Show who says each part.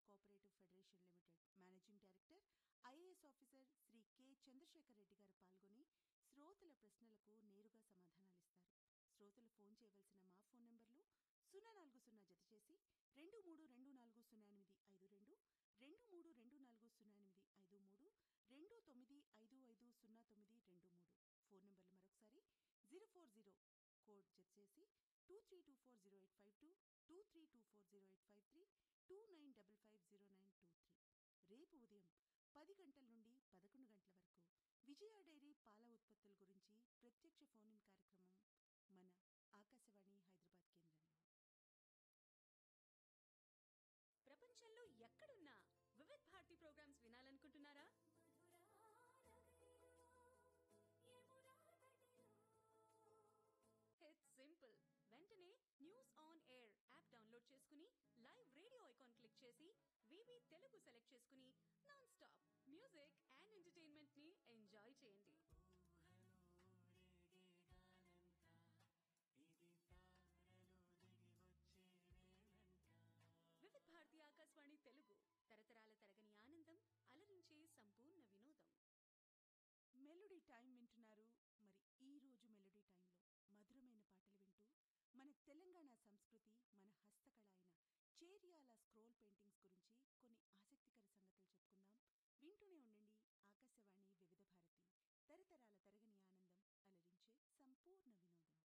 Speaker 1: cooperative federation limited managing director IAS officer Shri K Chandrashekar Reddy గారు పాల్గొని శ్రోతల ప్రశ్నలకు నేరుగా సమాధానాలిస్తారు శ్రోతలు ఫోన్ చేయవలసిన మా ఫోన్ నంబర్లు సున్నా నాలుగు సున్నా జత చేసి రెండు మూడు రెండు నాలుగు సున్నా ఎనిమిది ఐదు రెండు రెండు మూడు రెండు నాలుగు సున్నా ఎనిమిది ఐదు మూడు రెండు తొమ్మిది ఐదు ఐదు సున్నా తొమ్మిది రెండు మూడు ఫోన్ నంబర్లు మరొకసారి జీరో ఫోర్ జీరో కోడ్ జత చేసి two three two four zero eight five two two three two four zero eight five three two nine double five zero nine two three రేపు ఉదయం పది గంటల నుండి పదకొండు గంటల వరకు విజయ డైరీ పాల ఉత్పత్తుల గురించి ప్రత్యక్ష ఫోన్ ఇన్ కార్యక్రమం మన ఆకాశవాణి హైదరాబాద్ కేంద్రంలో
Speaker 2: ప్రపంచంలో ఎక్కడున్నా వివిధ్ భారతి ప్రోగ్రామ్స్ వినాలనుకుంటున్నారా ఇట్స్ సింపుల్ వెంటనే news on air app download చేసుకుని లైవ్ రేడియో ఐకాన్ క్లిక్ చేసి వివి తెలుగు సెలెక్ట్ చేసుకుని non stop music and entertainment ని ఎంజాయ్ చేయండి వివిధ్ భారతి ఆకాశవాణి తెలుగు తరతరాల తరగని ఆనందం అలరించే సంపూర్ణ వినోదం
Speaker 1: మెలోడీ టైం వింటున్నారు మరి ఈ రోజు మెలోడీ టైంలో మధురమైన పాటలు వింటూ మన తెలంగాణ సంస్కృతి మన హస్తకళ అయిన చేరియాల స్క్రోల్ పెయింటింగ్స్ గురించి కొన్ని ఆసక్తికర సంగతులు చెప్పుకుందాం వింటూనే ఉండండి ఆకాశవాణి వివిధ భారతి తరతరాల తరగని ఆనందం అలరించే సంపూర్ణ వినోదం